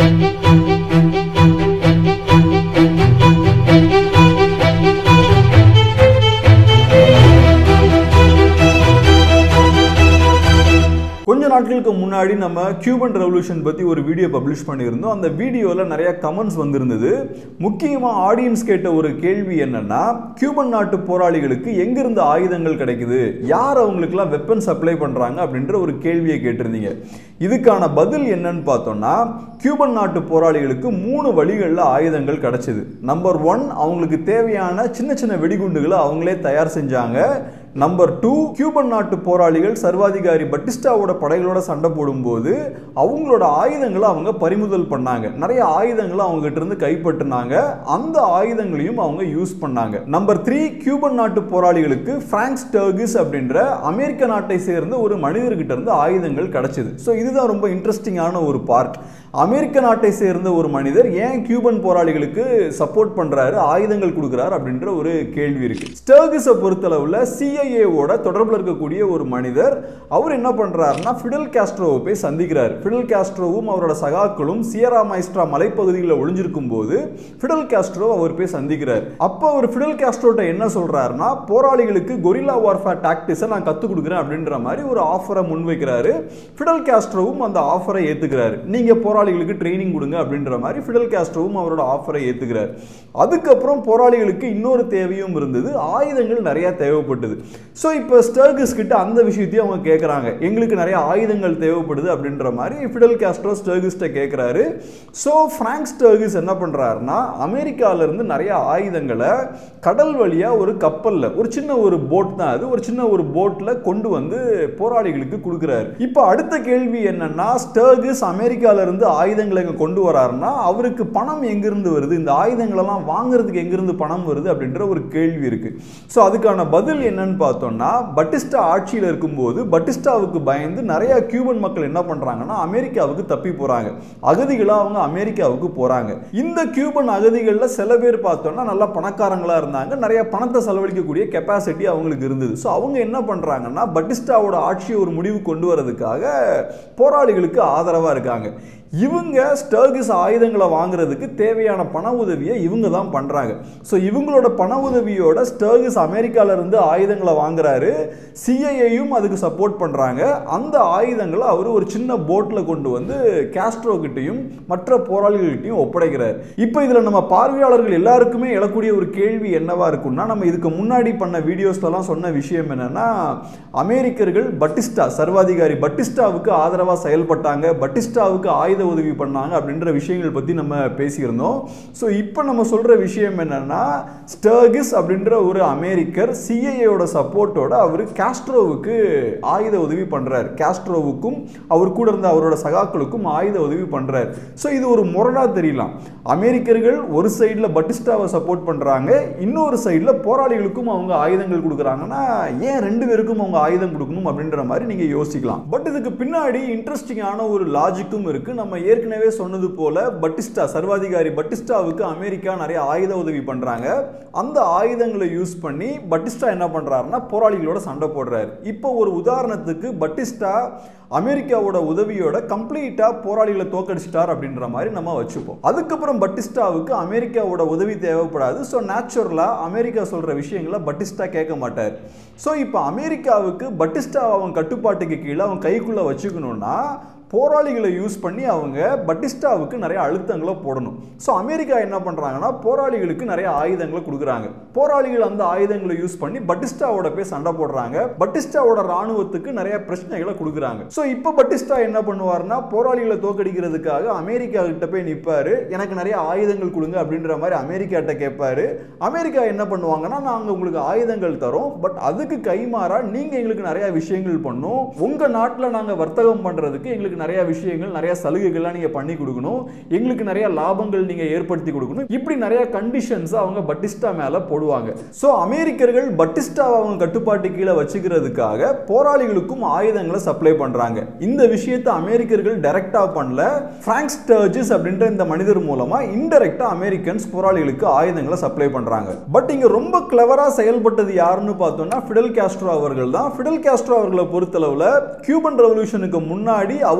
கொஞ்ச நாட்களுக்கு முன்னாடி நம்ம கியூபன் ரெவல்யூஷன் பற்றி ஒரு வீடியோ பப்ளிஷ் பண்ணியிருந்தோம் அந்த வீடியோவில் நிறைய கமெண்ட்ஸ் வந்திருந்தது முக்கியமாக ஆடியன்ஸ் கேட்ட ஒரு கேள்வி என்னன்னா கியூபன் நாட்டு போராளிகளுக்கு எங்கிருந்து ஆயுதங்கள் கிடைக்குது யார் அவங்களுக்குலாம் வெப்பன் சப்ளை பண்ணுறாங்க அப்படின்ற ஒரு கேள்வியை கேட்டிருந்தீங்க இதுக்கான பதில் என்னன்னு பார்த்தோம்னா கியூபன் நாட்டு போராளிகளுக்கு மூணு வழிகளில் ஆயுதங்கள் கிடைச்சிது நம்பர் ஒன் அவங்களுக்கு தேவையான சின்ன சின்ன வெடிகுண்டுகளை அவங்களே தயார் செஞ்சாங்க நம்பர் டூ கியூபன் நாட்டு போராளிகள் சர்வாதிகாரி பட்டிஸ்டாவோட படைகளோட சண்டை போடும்போது அவங்களோட ஆயுதங்களை அவங்க பறிமுதல் பண்ணாங்க நிறைய ஆயுதங்களை அவங்க கிட்ட இருந்து கைப்பற்றினாங்க அந்த ஆயுதங்களையும் அவங்க யூஸ் பண்ணாங்க நம்பர் த்ரீ கியூபன் நாட்டு போராளிகளுக்கு பிராங்க் ஸ்டர்கிஸ் அப்படின்ற அமெரிக்க நாட்டை சேர்ந்த ஒரு மனிதர்கிட்ட இருந்து ஆயுதங்கள் கிடைச்சது ஸோ இதுதான் ரொம்ப இன்ட்ரெஸ்டிங்கான ஒரு பார்ட் அமெரிக்க நாட்டை சேர்ந்த ஒரு மனிதர் ஏன் கியூபன் போராளிகளுக்கு சப்போர்ட் பண்றாரு ஆயுதங்கள் கொடுக்குறாரு அப்படின்ற ஒரு கேள்வி இருக்கு ஸ்டர்கிஸை பொறுத்தளவுல சிஐஏவோட தொடர்பில் இருக்கக்கூடிய ஒரு மனிதர் அவர் என்ன பண்றாருன்னா ஃபிடல் காஸ்ட்ரோவை போய் சந்திக்கிறார் ஃபிடல் காஸ்ட்ரோவும் அவரோட சகாக்களும் சியரா மைஸ்ட்ரா மலைப்பகுதிகளில் ஒளிஞ்சிருக்கும் போது ஃபிடல் காஸ்ட்ரோ அவர் போய் சந்திக்கிறார் அப்போ அவர் ஃபிடல் காஸ்ட்ரோட்ட என்ன சொல்றாருன்னா போராளிகளுக்கு கொரில்லா வார்ஃபேர் டாக்டிஸை நான் கற்றுக் கொடுக்குறேன் அப்படின்ற மாதிரி ஒரு ஆஃபரை முன்வைக்கிறாரு ஃபிடல் காஸ்ட்ரோவும் அந்த ஆஃபரை ஏத்துக்கிறாரு நீங்க போராளிகளுக்கு ட்ரைனிங் கொடுங்க அப்படின்ற மாதிரி ஃபிடல் காஸ்ட்ரோவும் அவரோட ஆஃபரை ஏத்துக்கிறார் அதுக்கப்புறம் போராளிகளுக்கு இன்னொரு தேவையும் இருந்தது ஆயுதங்கள் நிறைய தேவைப்பட்டது ஸோ இப்போ ஸ்டர்கிஸ் கிட்ட அந்த விஷயத்தையும் அவங்க கேட்குறாங்க எங்களுக்கு நிறைய ஆயுதங்கள் தேவைப்படுது அப்படின்ற மாதிரி ஃபிடல் காஸ்ட்ரோ ஸ்டர்கிஸ்ட கேட்குறாரு ஸோ ஃப்ராங்க் ஸ்டர்கிஸ் என்ன பண்ணுறாருன்னா அமெரிக்காவிலேருந்து நிறைய ஆயுதங்களை கடல் வழியாக ஒரு கப்பலில் ஒரு சின்ன ஒரு போட் தான் அது ஒரு சின்ன ஒரு போட்டில் கொண்டு வந்து போராளிகளுக்கு கொடுக்குறாரு இப்போ அடுத்த கேள்வி என்னன்னா ஸ்டர்கிஸ் அமெரிக்காவிலேருந்து ஆயுதங்களை இங்கே கொண்டு வராருன்னா அவருக்கு பணம் எங்கிருந்து வருது இந்த ஆயுதங்களெல்லாம் வாங்குறதுக்கு எங்கிருந்து பணம் வருது அப்படின்ற ஒரு கேள்வி இருக்கு ஸோ அதுக்கான பதில் என்னன்னு பார்த்தோம்னா பட்டிஸ்டா ஆட்சியில் இருக்கும்போது பட்டிஸ்டாவுக்கு பயந்து நிறைய கியூபன் மக்கள் என்ன பண்றாங்கன்னா அமெரிக்காவுக்கு தப்பி போறாங்க அகதிகளாக அவங்க அமெரிக்காவுக்கு போறாங்க இந்த கியூபன் அகதிகளில் சில பேர் பார்த்தோம்னா நல்லா பணக்காரங்களா இருந்தாங்க நிறைய பணத்தை செலவழிக்கக்கூடிய கெப்பாசிட்டி அவங்களுக்கு இருந்தது ஸோ அவங்க என்ன பண்றாங்கன்னா பட்டிஸ்டாவோட ஆட்சியை ஒரு முடிவு கொண்டு வரதுக்காக போராளிகளுக்கு ஆதரவா இருக்காங்க இவங்க ஸ்டர்கிஸ் ஆயுதங்களை வாங்குறதுக்கு தேவையான பண உதவியை இவங்க தான் பண்ணுறாங்க ஸோ இவங்களோட பண உதவியோட ஸ்டர்கிஸ் அமெரிக்கால இருந்து ஆயுதங்களை வாங்குறாரு சிஐஏயும் அதுக்கு சப்போர்ட் பண்ணுறாங்க அந்த ஆயுதங்களை அவர் ஒரு சின்ன போட்டில் கொண்டு வந்து கேஸ்ட்ரோ கிட்டையும் மற்ற போராளிகள்கிட்டையும் ஒப்படைக்கிறார் இப்போ இதில் நம்ம பார்வையாளர்கள் எல்லாருக்குமே எழக்கூடிய ஒரு கேள்வி என்னவா இருக்கும்னா நம்ம இதுக்கு முன்னாடி பண்ண வீடியோஸ்லலாம் சொன்ன விஷயம் என்னன்னா அமெரிக்கர்கள் பட்டிஸ்டா சர்வாதிகாரி பட்டிஸ்டாவுக்கு ஆதரவாக செயல்பட்டாங்க பட்டிஸ்டாவுக்கு ஆயுத உதவி பண்ணாங்க அப்படின்ற விஷயங்கள் பற்றி நம்ம பேசியிருந்தோம் ஸோ இப்போ நம்ம சொல்கிற விஷயம் என்னன்னா ஸ்டர்கிஸ் அப்படின்ற ஒரு அமெரிக்கர் சிஐஏயோட சப்போர்ட்டோட அவர் காஸ்ட்ரோவுக்கு ஆயுத உதவி பண்ணுறார் காஸ்ட்ரோவுக்கும் அவர் கூட இருந்த அவரோட சகாக்களுக்கும் ஆயுத உதவி பண்ணுறார் ஸோ இது ஒரு முரணா தெரியலாம் அமெரிக்கர்கள் ஒரு சைடில் பட்டிஸ்டாவை சப்போர்ட் பண்ணுறாங்க இன்னொரு சைடில் போராளிகளுக்கும் அவங்க ஆயுதங்கள் கொடுக்குறாங்கன்னா ஏன் ரெண்டு பேருக்கும் அவங்க ஆயுதம் கொடுக்கணும் அப்படின்ற மாதிரி நீங்கள் யோசிக்கலாம் பட் இதுக்கு பின்னாடி இன்ட்ரெஸ்டிங்கான ஒரு லாஜிக்கும் இருக்கு நம்ம ஏற்கனவே சொன்னது போல பட்டிஸ்டா சர்வாதிகாரி பட்டிஸ்டாவுக்கு அமெரிக்கா நிறைய ஆயுத உதவி பண்றாங்க அந்த ஆயுதங்களை யூஸ் பண்ணி பட்டிஸ்டா என்ன பண்றாருன்னா போராளிகளோட சண்டை போடுறாரு இப்போ ஒரு உதாரணத்துக்கு பட்டிஸ்டா அமெரிக்காவோட உதவியோட கம்ப்ளீட்டா போராளிகளை தோக்கடிச்சிட்டார் அப்படின்ற மாதிரி நம்ம வச்சுப்போம் அதுக்கப்புறம் பட்டிஸ்டாவுக்கு அமெரிக்காவோட உதவி தேவைப்படாது ஸோ நேச்சுரலா அமெரிக்கா சொல்ற விஷயங்களை பட்டிஸ்டா கேட்க மாட்டார் ஸோ இப்போ அமெரிக்காவுக்கு பட்டிஸ்டா அவன் கட்டுப்பாட்டுக்கு கீழே அவன் கைக்குள்ள வச்சுக்கணும்னா போராளிகளை யூஸ் பண்ணி அவங்க பட்டிஸ்டாவுக்கு நிறைய அழுத்தங்களை போடணும் ஸோ அமெரிக்கா என்ன பண்ணுறாங்கன்னா போராளிகளுக்கு நிறைய ஆயுதங்களை கொடுக்குறாங்க போராளிகள் அந்த ஆயுதங்களை யூஸ் பண்ணி பட்டிஸ்டாவோட போய் சண்டை போடுறாங்க பட்டிஸ்டாவோட ராணுவத்துக்கு நிறைய பிரச்சனைகளை கொடுக்குறாங்க ஸோ இப்போ பட்டிஸ்டா என்ன பண்ணுவார்னா போராளிகளை தோக்கடிக்கிறதுக்காக அமெரிக்கா கிட்ட போய் நிற்பாரு எனக்கு நிறைய ஆயுதங்கள் கொடுங்க அப்படின்ற மாதிரி அமெரிக்காட்ட கேட்பாரு அமெரிக்கா என்ன பண்ணுவாங்கன்னா நாங்கள் உங்களுக்கு ஆயுதங்கள் தரோம் பட் அதுக்கு கைமாறா நீங்கள் எங்களுக்கு நிறைய விஷயங்கள் பண்ணும் உங்கள் நாட்டில் நாங்கள் வர்த்தகம் பண்ணுறதுக்கு எங்களுக்கு நிறைய விஷயங்கள் நிறைய சலுகைகள்லாம் நீங்கள் பண்ணி கொடுக்கணும் எங்களுக்கு நிறைய லாபங்கள் நீங்கள் ஏற்படுத்தி கொடுக்கணும் இப்படி நிறைய கண்டிஷன்ஸ் அவங்க பட்டிஸ்டா மேலே போடுவாங்க ஸோ அமெரிக்கர்கள் பட்டிஸ்டாவை அவங்க கட்டுப்பாட்டு கீழே வச்சுக்கிறதுக்காக போராளிகளுக்கும் ஆயுதங்களை சப்ளை பண்ணுறாங்க இந்த விஷயத்தை அமெரிக்கர்கள் டைரக்டா பண்ணல பிராங்க் ஸ்டர்ஜஸ் அப்படின்ற இந்த மனிதர் மூலமா இன்டெரக்டா அமெரிக்கன்ஸ் போராளிகளுக்கு ஆயுதங்களை சப்ளை பண்றாங்க பட் இங்க ரொம்ப கிளவரா செயல்பட்டது யாருன்னு பார்த்தோம்னா ஃபிடல் காஸ்ட்ரோ அவர்கள் தான் ஃபிடல் காஸ்ட்ரோ அவர்களை பொறுத்தளவுல கியூபன் ரெவல்யூஷனுக்கு முன்னாடி அவர்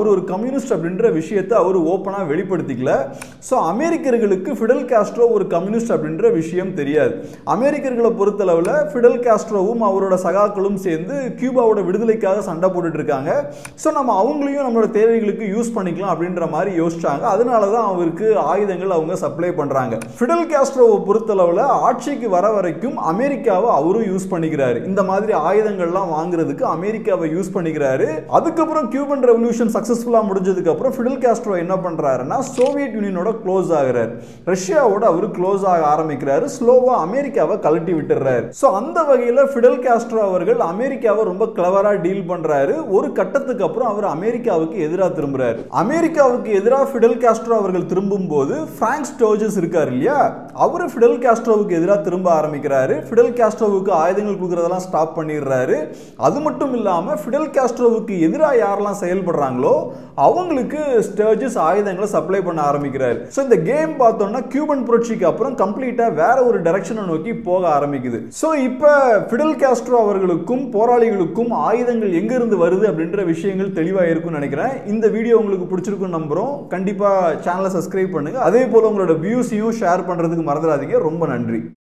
அவர் ஒரு கம்யூனிஸ்ட் அப்படின்ற விஷயத்தை அவர் ஓப்பனாக வெளிப்படுத்திக்கல ஸோ அமெரிக்கர்களுக்கு ஃபிடல் காஸ்ட்ரோ ஒரு கம்யூனிஸ்ட் அப்படின்ற விஷயம் தெரியாது அமெரிக்கர்களை பொறுத்தளவில் ஃபிடல் காஸ்ட்ரோவும் அவரோட சகாக்களும் சேர்ந்து கியூபாவோட விடுதலைக்காக சண்டை போட்டுட்டு இருக்காங்க ஸோ நம்ம அவங்களையும் நம்மளோட தேவைகளுக்கு யூஸ் பண்ணிக்கலாம் அப்படின்ற மாதிரி யோசிச்சாங்க அதனால தான் அவருக்கு ஆயுதங்கள் அவங்க சப்ளை பண்ணுறாங்க ஃபிடல் காஸ்ட்ரோவை பொறுத்தளவில் ஆட்சிக்கு வர வரைக்கும் அமெரிக்காவை அவரும் யூஸ் பண்ணிக்கிறாரு இந்த மாதிரி ஆயுதங்கள்லாம் வாங்குறதுக்கு அமெரிக்காவை யூஸ் பண்ணிக்கிறாரு அதுக்கப்புறம் கியூபன் ரெவல்யூஷன் சக்ஸஸ்ஃபுல்லாக முடிஞ்சதுக்கு அப்புறம் ஃபிடல் காஸ்ட்ரோ என்ன பண்ணுறாருன்னா சோவியத் யூனியனோட க்ளோஸ் ஆகுறாரு ரஷ்யாவோட அவர் க்ளோஸ் ஆக ஆரம்பிக்கிறாரு ஸ்லோவா அமெரிக்காவை கழட்டி விட்டுறாரு ஸோ அந்த வகையில் ஃபிடல் காஸ்ட்ரோ அவர்கள் அமெரிக்காவை ரொம்ப கிளவராக டீல் பண்றாரு ஒரு கட்டத்துக்கு அப்புறம் அவர் அமெரிக்காவுக்கு எதிராக திரும்புறாரு அமெரிக்காவுக்கு எதிராக ஃபிடல் காஸ்ட்ரோ அவர்கள் திரும்பும் போது பிராங்க் ஸ்டோஜஸ் இருக்கார் இல்லையா அவரு ஃபிடல் காஸ்ட்ரோவுக்கு எதிராக திரும்ப ஆரம்பிக்கிறாரு ஃபிடல் காஸ்ட்ரோவுக்கு ஆயுதங்கள் கொடுக்கறதெல்லாம் ஸ்டாப் பண்ணிடுறாரு அது மட்டும் இல்லாம ஃபிடல் காஸ்ட்ரோவுக்கு எதிராக யாரெல்லாம் செயல்படுறாங்களோ அவங்களுக்கு ஸ்டேஜஸ் ஆயுதங்களை சப்ளை பண்ண ஆரம்பிக்கிறாரு ஸோ இந்த கேம் பார்த்தோம்னா கியூபன் புரட்சிக்கு அப்புறம் கம்ப்ளீட்டா வேற ஒரு டைரக்ஷனை நோக்கி போக ஆரம்பிக்குது ஸோ இப்போ ஃபிடல் காஸ்ட்ரோ அவர்களுக்கும் போராளிகளுக்கும் ஆயுதங்கள் எங்க இருந்து வருது அப்படின்ற விஷயங்கள் தெளிவாக இருக்கும்னு நினைக்கிறேன் இந்த வீடியோ உங்களுக்கு பிடிச்சிருக்குன்னு நம்புறோம் கண்டிப்பா சேனலை சப்ஸ்கிரைப் பண்ணுங்க அதே போல உங்களோட வியூஸையும் ஷேர் பண்றதுக்கு மறந்துடாதீங்க ரொம்ப நன்றி